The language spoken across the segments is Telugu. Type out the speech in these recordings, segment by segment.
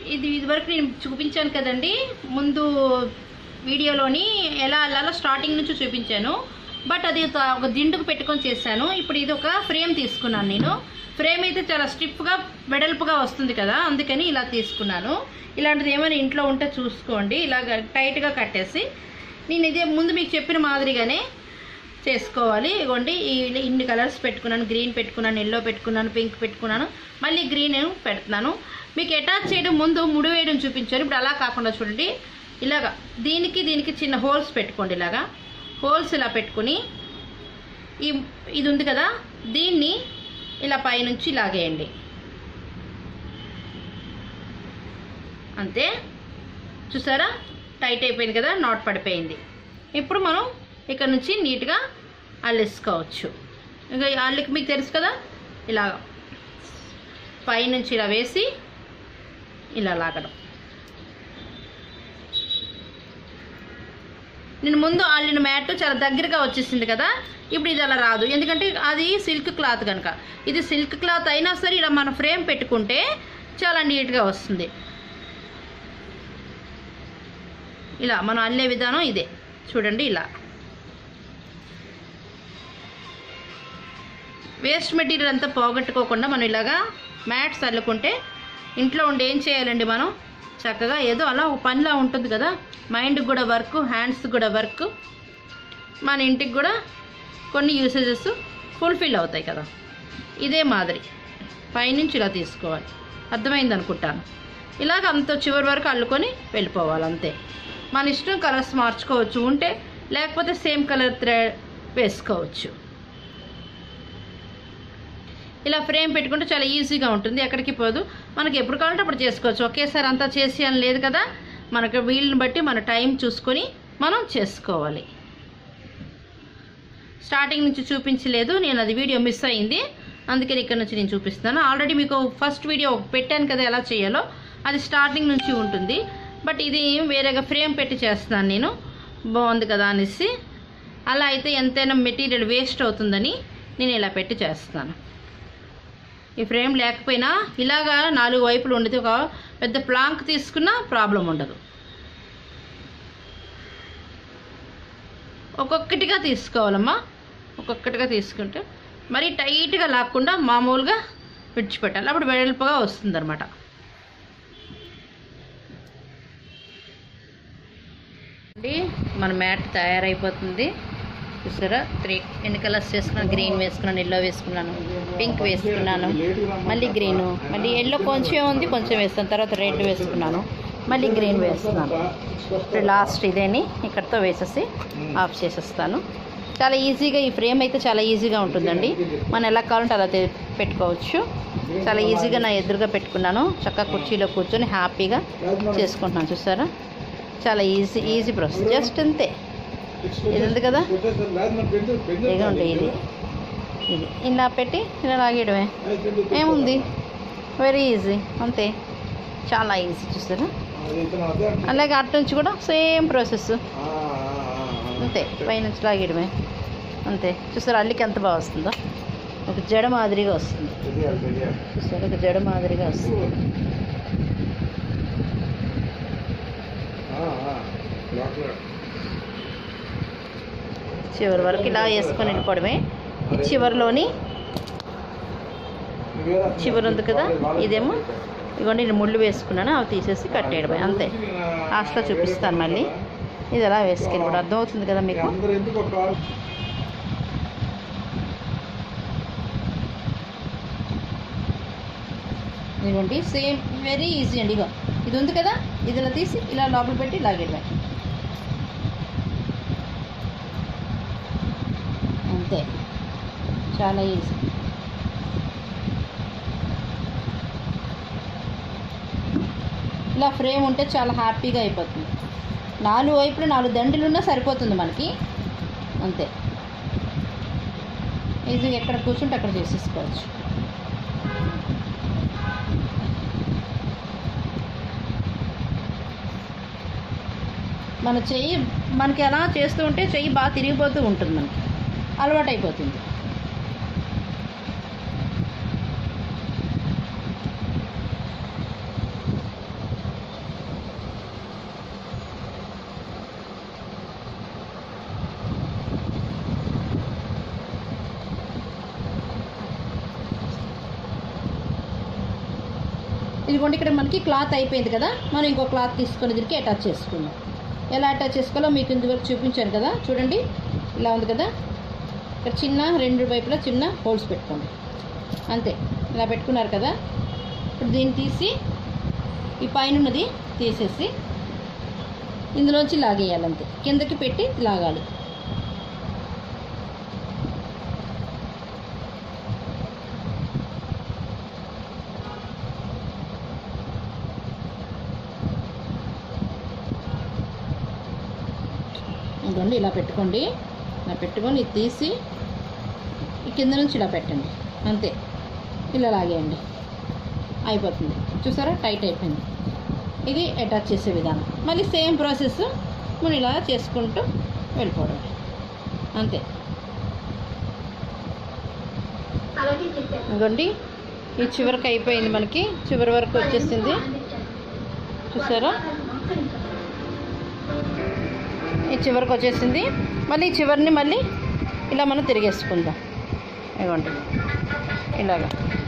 ఇది ఇదివరకు నేను చూపించాను కదండి ముందు వీడియోలోని ఎలా అల్లాలో స్టార్టింగ్ నుంచి చూపించాను బట్ అది ఒక ఒక దిండుకు పెట్టుకొని చేశాను ఇప్పుడు ఇది ఒక ఫ్రేమ్ తీసుకున్నాను నేను ఫ్రేమ్ అయితే చాలా స్టిఫ్గా వెడల్పుగా వస్తుంది కదా అందుకని ఇలా తీసుకున్నాను ఇలాంటిది ఏమైనా ఇంట్లో ఉంటే చూసుకోండి ఇలాగ టైట్గా కట్టేసి నేను ఇదే ముందు మీకు చెప్పిన మాదిరిగానే చేసుకోవాలి ఇగోండి ఈ ఇన్ని కలర్స్ పెట్టుకున్నాను గ్రీన్ పెట్టుకున్నాను ఎల్లో పెట్టుకున్నాను పింక్ పెట్టుకున్నాను మళ్ళీ గ్రీన్ పెడుతున్నాను మీకు అటాచ్ చేయడం ముందు ముడి వేయడం చూపించాను ఇప్పుడు అలా కాకుండా చూడండి ఇలాగా దీనికి దీనికి చిన్న హోల్స్ పెట్టుకోండి ఇలాగా హోల్స్ ఇలా పెట్టుకుని ఈ ఇది ఉంది కదా దీన్ని ఇలా పైనుంచి లాగేయండి అంతే చూసారా టైట్ అయిపోయింది కదా నాట్ పడిపోయింది ఇప్పుడు మనం ఇక్కడ నుంచి నీట్గా అల్లేసుకోవచ్చు ఇంకా ఈ అల్లికి మీకు తెలుసు కదా ఇలా పైనుంచి ఇలా వేసి ఇలా లాగడం నేను ముందు అల్లిన మ్యాట్ చాలా దగ్గరగా వచ్చేసింది కదా ఇప్పుడు ఇది అలా రాదు ఎందుకంటే అది సిల్క్ క్లాత్ కనుక ఇది సిల్క్ క్లాత్ అయినా సరే ఇలా మన ఫ్రేమ్ పెట్టుకుంటే చాలా నీట్గా వస్తుంది ఇలా మనం అల్లే విధానం ఇదే చూడండి ఇలా వేస్ట్ మెటీరియల్ అంతా పోగొట్టుకోకుండా మనం ఇలాగా మ్యాట్స్ అల్లుకుంటే ఇంట్లో ఉండి ఏం చేయాలండి మనం చక్కగా ఏదో అలా ఒక పనిలా ఉంటుంది కదా మైండ్కి కూడా వర్క్ హ్యాండ్స్కి కూడా వర్క్ మన ఇంటికి కూడా కొన్ని యూసేజెస్ ఫుల్ఫిల్ అవుతాయి కదా ఇదే మాదిరి పైనుంచి ఇలా తీసుకోవాలి అర్థమైంది అనుకుంటాను ఇలాగ అంత చివరి వరకు అల్లుకొని వెళ్ళిపోవాలి అంతే మన ఇష్టం కలర్స్ మార్చుకోవచ్చు ఉంటే లేకపోతే సేమ్ కలర్ థ్రెడ్ వేసుకోవచ్చు ఇలా ఫ్రేమ్ పెట్టుకుంటే చాలా ఈజీగా ఉంటుంది ఎక్కడికి పోదు మనకి ఎప్పుడు కావాలంటే అప్పుడు చేసుకోవచ్చు ఒకేసారి అంతా చేసి అని లేదు కదా మనకు వీళ్ళని బట్టి మన టైం చూసుకొని మనం చేసుకోవాలి స్టార్టింగ్ నుంచి చూపించలేదు నేను అది వీడియో మిస్ అయింది అందుకని ఇక్కడ నుంచి నేను చూపిస్తాను ఆల్రెడీ మీకు ఫస్ట్ వీడియో పెట్టాను కదా ఎలా చేయాలో అది స్టార్టింగ్ నుంచి ఉంటుంది బట్ ఇది వేరేగా ఫ్రేమ్ పెట్టి చేస్తున్నాను నేను బాగుంది కదా అనేసి అలా అయితే ఎంతైనా మెటీరియల్ వేస్ట్ అవుతుందని నేను ఇలా పెట్టి చేస్తాను ఈ ఫ్రేమ్ లేకపోయినా ఇలాగా నాలుగు వైపులు ఉండేది ఒక పెద్ద ప్లాంక్ తీసుకున్నా ప్రాబ్లం ఉండదు ఒక్కొక్కటిగా తీసుకోవాలమ్మా ఒక్కొక్కటిగా తీసుకుంటే మరి టైట్గా లాక్కుండా మామూలుగా విడిచిపెట్టాలి అప్పుడు వెడల్పుగా వస్తుంది అనమాట మన మ్యాట్ తయారైపోతుంది చూసారా త్రీ ఎన్ని కలర్స్ వేసుకున్నాను గ్రీన్ వేసుకున్నాను ఎల్లో వేసుకున్నాను పింక్ వేసుకున్నాను మళ్ళీ గ్రీను మళ్ళీ ఎల్లో కొంచెం ఉంది కొంచెం వేస్తాను తర్వాత రెడ్ వేసుకున్నాను మళ్ళీ గ్రీన్ వేస్తున్నాను ఇప్పుడు లాస్ట్ ఇదేని ఇక్కడతో వేసేసి ఆఫ్ చేసేస్తాను చాలా ఈజీగా ఈ ఫ్రేమ్ అయితే చాలా ఈజీగా ఉంటుందండి మనం ఎలా కావాలంటే అలా తె- పెట్టుకోవచ్చు చాలా ఈజీగా నా ఎదురుగా పెట్టుకున్నాను చక్కగా కుర్చీలో కూర్చొని హ్యాపీగా చేసుకుంటున్నాను చూసారా చాలా ఈజీ ఈజీ ప్రాసెస్ జస్ట్ అంతే ఇది ఉంది కదా ఇదిగోండి ఇది ఇది ఇలా పెట్టి ఇలా లాగేయడమే ఏముంది వెరీ ఈజీ అంతే చాలా ఈజీ చూస్తారా అలాగే అటు నుంచి కూడా సేమ్ ప్రాసెస్ అంతే పైనుంచి లాగేయడమే అంతే చూసారా అల్లికి ఎంత బాగా వస్తుందో ఒక జడ మాదిరిగా వస్తుంది చూసారా ఒక జడ మాదిరిగా వస్తుంది చివరి వరకు ఇలా వేసుకొని వెళ్ళిపోవడమే ఈ చివరిలోని చివరి ఉంది కదా ఇదేమో ఇదిగోండి నేను ముళ్ళు వేసుకున్నాను అవి తీసేసి కట్టేయడమే అంతే లాస్ట్లో చూపిస్తాను మళ్ళీ ఇది ఎలా వేసుకెళ్ళి కూడా అర్థమవుతుంది కదా మీకు అందరూ ఎందుకు ఒక కాల్ ఇదిగోండి సేమ్ వెరీ ఈజీ అండి ఇగో ఇది ఉంది కదా ఇది ఇలా తీసి ఇలా లోపల పెట్టి లాగేయడమే అంతే చాలా ఈజీ ఇలా ఫ్రేమ్ ఉంటే చాలా హ్యాపీగా అయిపోతుంది నాలుగు వైపులు నాలుగు దండలు ఉన్నా సరిపోతుంది మనకి అంతే ఈజీగా ఎక్కడ కూర్చుంటే అక్కడ చేసేసుకోవచ్చు మన చెయ్యి మనకి ఎలా చేస్తూ ఉంటే చెయ్యి బాగా తిరిగిపోతూ ఉంటుంది మనకి అలవాటు అయిపోతుంది ఇదిగోండి ఇక్కడ మనకి క్లాత్ అయిపోయింది కదా మనం ఇంకో క్లాత్ తీసుకొని దీనికి అటాచ్ చేసుకుందాం ఎలా అటాచ్ చేసుకోవాలో మీకు ఇంతవరకు చూపించాను కదా చూడండి ఇలా ఉంది కదా ఇక్కడ చిన్న రెండు వైపులా చిన్న హోల్స్ పెట్టుకోండి అంతే ఇలా పెట్టుకున్నారు కదా ఇప్పుడు దీన్ని తీసి ఈ పైన ఉన్నది తీసేసి ఇందులోంచి లాగేయాలి అంతే కిందకి పెట్టి లాగాలి ఇదిగోండి ఇలా పెట్టుకోండి ఇలా పెట్టుకొని ఇది తీసి ఈ కింద నుంచి ఇలా పెట్టండి అంతే ఇలా లాగేయండి అయిపోతుంది చూసారా టైట్ అయిపోయింది ఇది అటాచ్ చేసే విధానం మళ్ళీ సేమ్ ప్రాసెస్ మనం ఇలా చేసుకుంటూ వెళ్ళిపోవడం అంతే ఇదిగోండి ఈ చివరికి అయిపోయింది మనకి చివరి వరకు వచ్చేసింది చూసారా ఈ చివరికి వచ్చేసింది మళ్ళీ ఈ చివరిని మళ్ళీ ఇలా మనం తిరిగేసుకుందాం ఇదిగోండి ఇలాగా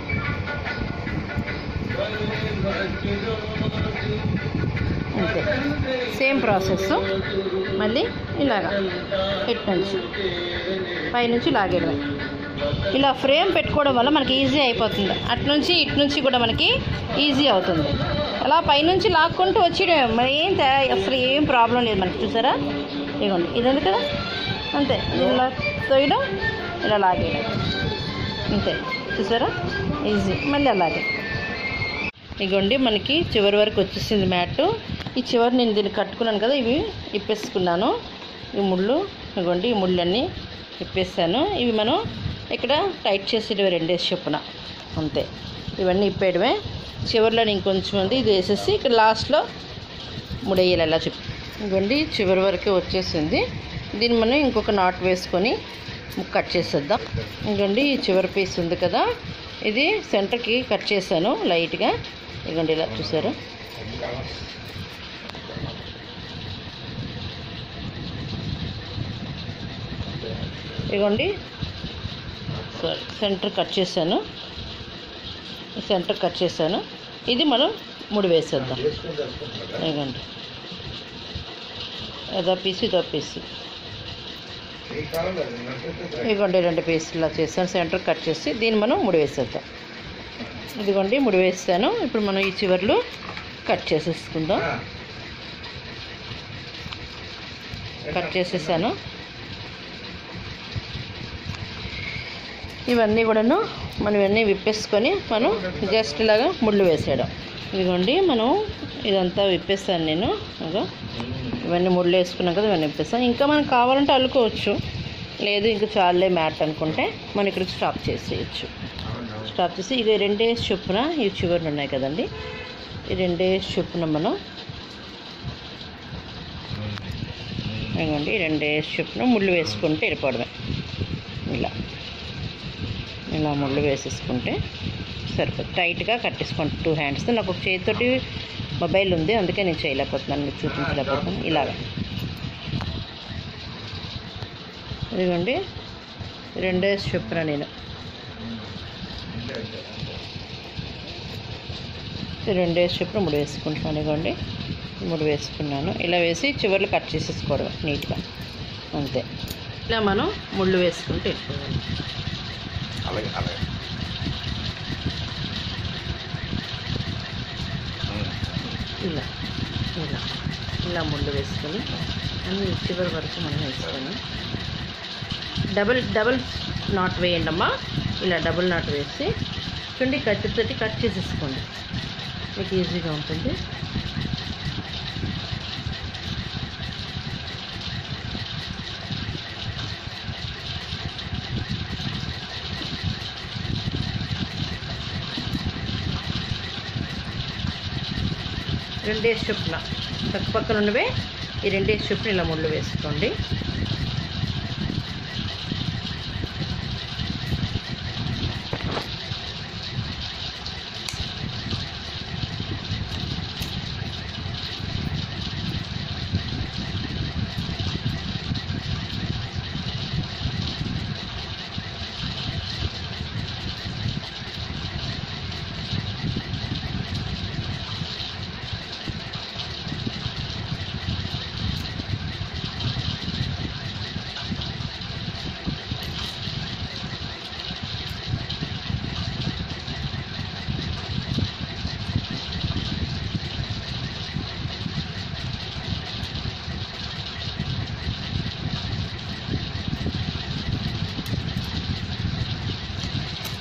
అంతే సేమ్ ప్రాసెస్ మళ్ళీ ఇలాగా ఇటు నుంచి పైనుంచి లాగేయడమే ఇలా ఫ్రేమ్ పెట్టుకోవడం వల్ల మనకి ఈజీ అయిపోతుంది అటు నుంచి ఇటు నుంచి కూడా మనకి ఈజీ అవుతుంది అలా పైనుంచి లాక్కుంటూ వచ్చేయడమే మరి ఏం తే- అసలు ఏం ప్రాబ్లం లేదు మనకి చూసారా ఇదిగోండి ఇది ఉంది కదా అంతే ఇలా తోయడం ఇలా లాగేయడం అంతే చూసారా ఈజీ మళ్ళీ అలాగే ఇగోండి మనకి చివరి వరకు వచ్చేసింది మ్యాట్ ఈ చివరి నేను దీన్ని కట్టుకున్నాను కదా ఇవి ఇప్పేసుకున్నాను ఈ ముళ్ళు ఇగోండి ఈ ముళ్ళన్నీ ఇప్పేసాను ఇవి మనం ఇక్కడ టైట్ చేసేటివి రెండేసి చొప్పున అంతే ఇవన్నీ ఇప్పేయడమే చివరిలో ఇంకొంచెం ఉంది ఇది వేసేసి ఇక్కడ లాస్ట్లో ముడేయాలి ఎలా చెప్పి ఇదిగోండి చివరి వరకే వచ్చేసింది దీన్ని మనం ఇంకొక నాట్ వేసుకొని కట్ చేసేద్దాం ఇదిగోండి ఈ చివరి పీస్ ఉంది కదా ఇది సెంటర్కి కట్ చేశాను లైట్గా ఇదిగోండి ఇలా చూసారు ఇదిగోండి సారీ సెంటర్ కట్ చేశాను సెంటర్ కట్ చేశాను ఇది మనం ముడి వేసేద్దాం ఇదిగోండి అదో పీసు ఇదో పీసు ఇదిగోండి రెండు పీసులు ఇలా చేసాను సెంటర్ కట్ చేసి దీన్ని మనం ముడి వేసేద్దాం ఇదిగోండి ముడి వేస్తాను ఇప్పుడు మనం ఈ చివర్లు కట్ చేసేసుకుందాం కట్ చేసేసాను ఇవన్నీ కూడాను మనం ఇవన్నీ విప్పేసుకొని మనం జస్ట్ ఇలాగా ముళ్ళు వేసేయడం ఇదిగోండి మనం ఇదంతా విప్పేస్తాను నేను ఇదిగో ఇవన్నీ ముళ్ళు వేసుకున్నాం కదా ఇవన్నీ విప్పేస్తాను ఇంకా మనం కావాలంటే అల్లుకోవచ్చు లేదు ఇంకా చాలే మ్యాట్ అనుకుంటే మనం ఇక్కడ స్టాప్ చేసేయచ్చు స్టాప్ చేసి ఇక రెండేసి చొప్పున ఈ చివరిలు ఉన్నాయి కదండి ఈ రెండేసి చొప్పున మనం ఇదిగోండి రెండేసి చొప్పున ముళ్ళు వేసుకుంటే వెళ్ళిపోవడమే ఇలా ఇలా ముళ్ళు వేసేసుకుంటే సరిపోతుంది టైట్గా కట్టేసుకోండి టూ హ్యాండ్స్ నాకు ఒక చేతితోటి మొబైల్ ఉంది అందుకే నేను చేయలేకపోతున్నాను మీకు చూపించలేకపోతున్నాను ఇలాగా ఇదిగోండి రెండేసి చొప్పున నేను రెండేసి చొప్పున ముడి వేసుకుంటున్నాను ఇదిగోండి ముడి వేసుకున్నాను ఇలా వేసి చివర్లు కట్ చేసేసుకోవడం నీట్గా అంతే ఇలా మనం ముళ్ళు వేసుకుంటే వెళ్ళిపోవాలి అలాగే అలాగే ఇలా ఇలా ఇలా ముళ్ళు వేసుకొని అన్ని చివరి వరకు మనం వేసుకొని డబుల్ డబుల్ నాట్ వేయండి అమ్మా ఇలా డబుల్ నాట్ వేసి చూడండి కత్తితోటి కట్ చేసేసుకోండి మీకు ఈజీగా ఉంటుంది రెండేసి చొప్పున పక్క పక్కన ఉన్నవే ఈ రెండేసి చొప్పున ఇలా ముళ్ళు వేసుకోండి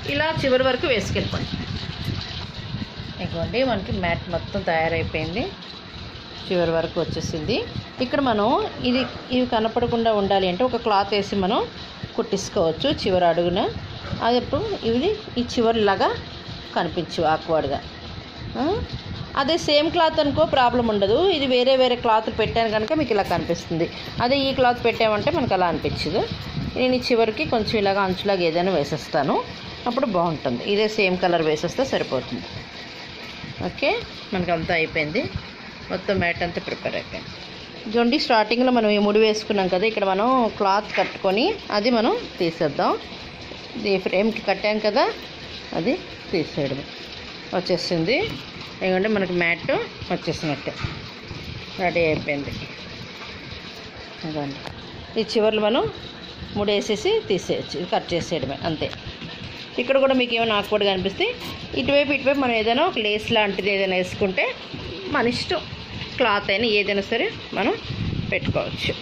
ఇలా చివరి వరకు వేసుకెళ్ళిపోండి ఇదిగోండి మనకి మ్యాట్ మొత్తం తయారైపోయింది చివరి వరకు వచ్చేసింది ఇక్కడ మనం ఇది ఇవి కనపడకుండా ఉండాలి అంటే ఒక క్లాత్ వేసి మనం కుట్టించుకోవచ్చు చివరి అడుగున అది అప్పుడు ఇవి ఈ చివరిలాగా కనిపించు ఆక్వర్డ్గా అదే సేమ్ క్లాత్ అనుకో ప్రాబ్లం ఉండదు ఇది వేరే వేరే క్లాత్ పెట్టాను కనుక మీకు ఇలా కనిపిస్తుంది అదే ఈ క్లాత్ పెట్టామంటే మనకు అలా అనిపించదు నేను ఈ చివరికి కొంచెం ఇలాగ అంచులాగా ఏదైనా వేసేస్తాను అప్పుడు బాగుంటుంది ఇదే సేమ్ కలర్ వేసేస్తే సరిపోతుంది ఓకే మనకి అంతా అయిపోయింది మొత్తం మ్యాట్ అంతా ప్రిపేర్ అయిపోయింది ఇదిగోండి స్టార్టింగ్లో మనం ఈ ముడి వేసుకున్నాం కదా ఇక్కడ మనం క్లాత్ కట్టుకొని అది మనం తీసేద్దాం ఇది ఫ్రేమ్కి కట్టాం కదా అది తీసేయడం వచ్చేసింది ఎందుకంటే మనకి మ్యాట్ వచ్చేసినట్టే రెడీ అయిపోయింది అదండి ఈ చివర్లు మనం ముడేసేసి తీసేయచ్చు ఇది కట్ చేసేయడమే అంతే ఇక్కడ కూడా మీకు ఏమైనా ఆకుపడిగా అనిపిస్తే ఇటువైపు ఇటువైపు మనం ఏదైనా ఒక లేస్ లాంటిది ఏదైనా వేసుకుంటే మన ఇష్టం క్లాత్ అయినా ఏదైనా సరే మనం పెట్టుకోవచ్చు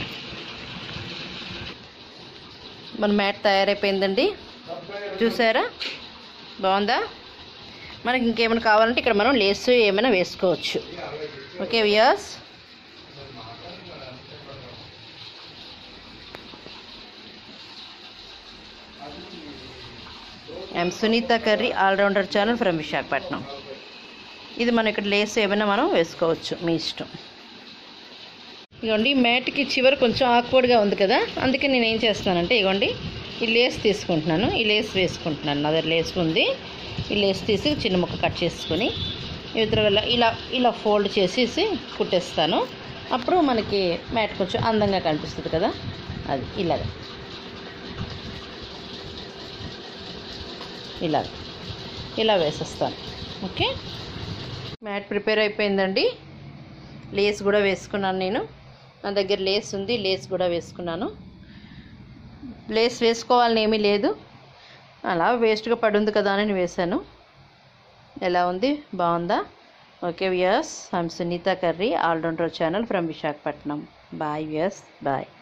మన మ్యాట్ తయారైపోయిందండి చూసారా బాగుందా మనకి ఇంకేమైనా కావాలంటే ఇక్కడ మనం లేస్ ఏమైనా వేసుకోవచ్చు okay viewers I'm Sunitha curry allrounder channel from Visakhapatnam ఇది మనం ఇక్కడ లేస్ ఏమైనా మనం వేసుకోవచ్చు మీ ఇష్టం ఇగోండి మ్యాట్కి చివరి కొంచెం ఆక్వర్డ్గా ఉంది కదా అందుకే నేను ఏం చేస్తానంటే ఇగోండి ఈ లేస్ తీసుకుంటున్నాను ఈ లేస్ వేసుకుంటున్నాను నా దగ్గర లేస్ ఉంది ఈ లేస్ తీసి చిన్న ముక్క కట్ చేసుకొని ఇతర ఇలా ఇలా ఇలా ఫోల్డ్ చేసేసి కుట్టేస్తాను అప్పుడు మనకి మ్యాట్ కొంచెం అందంగా కనిపిస్తుంది కదా అది ఇలాగ ఇలా ఇలా వేసేస్తాను ఓకే మ్యాట్ ప్రిపేర్ అయిపోయిందండి లేస్ కూడా వేసుకున్నాను నేను నా దగ్గర లేస్ ఉంది లేస్ కూడా వేసుకున్నాను లేస్ వేసుకోవాలని ఏమీ లేదు అలా వేస్ట్గా పడుంది కదా అని వేశాను ఎలా ఉంది బాగుందా okay viewers I'm Sunitha curry allrounder channel from Visakhapatnam bye viewers bye